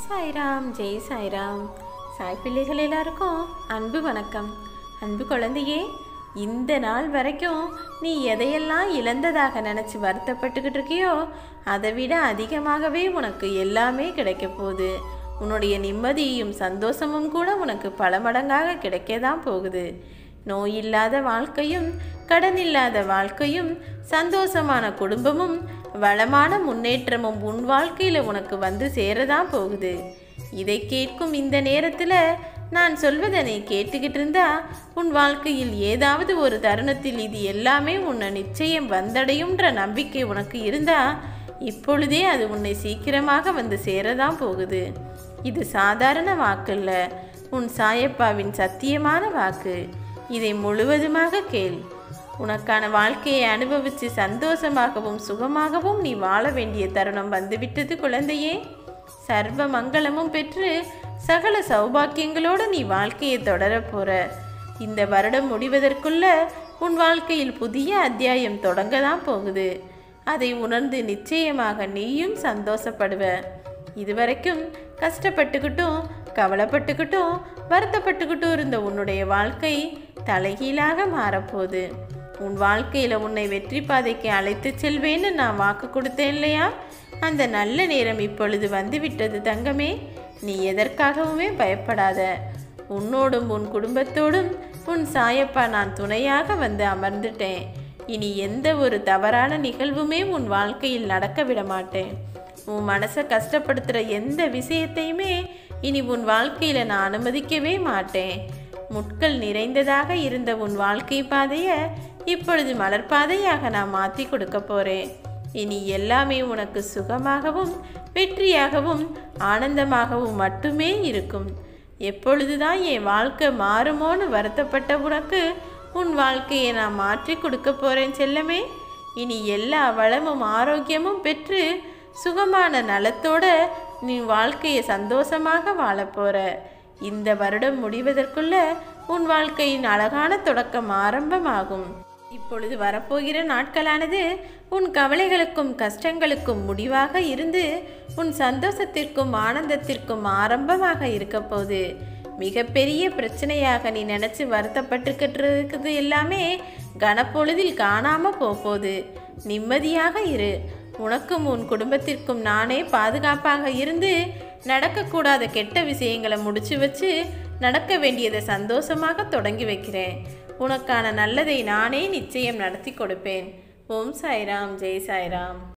சாய்ராம் ஜெய் சாய்ராம் சாய் பிள்ளைகள் எல்லாருக்கும் அன்பு வணக்கம் அன்பு குழந்தையே இந்த நாள் வரைக்கும் நீ எதையெல்லாம் இழந்ததாக நினச்சி வருத்தப்பட்டுக்கிட்டு இருக்கியோ அதை விட அதிகமாகவே உனக்கு எல்லாமே கிடைக்க போகுது உன்னுடைய நிம்மதியும் சந்தோஷமும் கூட உனக்கு பல மடங்காக கிடைக்க தான் போகுது நோய் இல்லாத வாழ்க்கையும் கடன் இல்லாத வாழ்க்கையும் சந்தோஷமான குடும்பமும் வளமான முன்னேற்றமும் உன் வாழ்க்கையில் உனக்கு வந்து சேரதான் போகுது இதை கேட்கும் இந்த நேரத்தில் நான் சொல்வதை நீ கேட்டுக்கிட்டு இருந்தா உன் வாழ்க்கையில் ஏதாவது ஒரு தருணத்தில் இது எல்லாமே உன்னை நிச்சயம் வந்தடையும்ன்ற நம்பிக்கை உனக்கு இருந்தா இப்பொழுதே அது உன்னை சீக்கிரமாக வந்து சேரதான் போகுது இது சாதாரண வாக்கல்ல உன் சாயப்பாவின் சத்தியமான வாக்கு இதை முழுவதுமாக கேள் உனக்கான வாழ்க்கையை அனுபவித்து சந்தோஷமாகவும் சுகமாகவும் நீ வாழ வேண்டிய தருணம் வந்துவிட்டது குழந்தையே சர்வ மங்களமும் பெற்று சகல சௌபாக்கியங்களோடு நீ வாழ்க்கையை தொடரப் போற இந்த வருடம் முடிவதற்குள்ள உன் வாழ்க்கையில் புதிய அத்தியாயம் தொடங்க தான் போகுது அதை உணர்ந்து நிச்சயமாக நீயும் சந்தோஷப்படுவ இதுவரைக்கும் கஷ்டப்பட்டுக்கிட்டும் கவலைப்பட்டுக்கிட்டும் வருத்தப்பட்டுக்கிட்டும் இருந்த உன்னுடைய வாழ்க்கை தலைகீழாக மாறப்போகுது உன் வாழ்க்கையில் உன்னை வெற்றி பாதைக்கு அழைத்து செல்வேன்னு நான் வாக்கு கொடுத்தேன் இல்லையா அந்த நல்ல நேரம் இப்பொழுது வந்துவிட்டது தங்கமே நீ எதற்காகவுமே பயப்படாத உன்னோடும் உன் குடும்பத்தோடும் உன் சாயப்பா நான் துணையாக வந்து அமர்ந்துட்டேன் இனி எந்த ஒரு தவறான நிகழ்வுமே உன் வாழ்க்கையில் நடக்க விட மாட்டேன் உன் மனசை கஷ்டப்படுத்துகிற எந்த விஷயத்தையுமே இனி உன் வாழ்க்கையில் நான் அனுமதிக்கவே மாட்டேன் முட்கள் நிறைந்ததாக இருந்த உன் வாழ்க்கை பாதையை இப்பொழுது மலர்பாதையாக நான் மாற்றி கொடுக்க போகிறேன் இனி எல்லாமே உனக்கு சுகமாகவும் வெற்றியாகவும் ஆனந்தமாகவும் மட்டுமே இருக்கும் எப்பொழுதுதான் என் வாழ்க்கை மாறுமோன்னு வருத்தப்பட்ட உனக்கு உன் வாழ்க்கையை நான் மாற்றி கொடுக்க போகிறேன் செல்லமே இனி எல்லா வளமும் ஆரோக்கியமும் பெற்று சுகமான நலத்தோட நீ வாழ்க்கையை சந்தோஷமாக வாழப் போற இந்த வருடம் முடிவதற்குள்ள உன் வாழ்க்கையின் அழகான தொடக்கம் ஆரம்பமாகும் இப்பொழுது வரப்போகிற நாட்களானது உன் கவலைகளுக்கும் கஷ்டங்களுக்கும் முடிவாக இருந்து உன் சந்தோஷத்திற்கும் ஆனந்தத்திற்கும் ஆரம்பமாக இருக்க போகுது மிகப்பெரிய பிரச்சனையாக நீ நினச்சி வருத்தப்பட்டுக்கிட்டு இருக்குது எல்லாமே கனப்பொழுதில் காணாமல் போகுது நிம்மதியாக இரு உனக்கும் உன் குடும்பத்திற்கும் நானே பாதுகாப்பாக இருந்து நடக்கக்கூடாத கெட்ட விஷயங்களை முடிச்சு வச்சு நடக்க வேண்டியதை சந்தோஷமாக தொடங்கி வைக்கிறேன் உனக்கான நல்லதை நானே நிச்சயம் நடத்தி கொடுப்பேன் ஓம் சாய்ராம் ஜெய் சாய்ராம்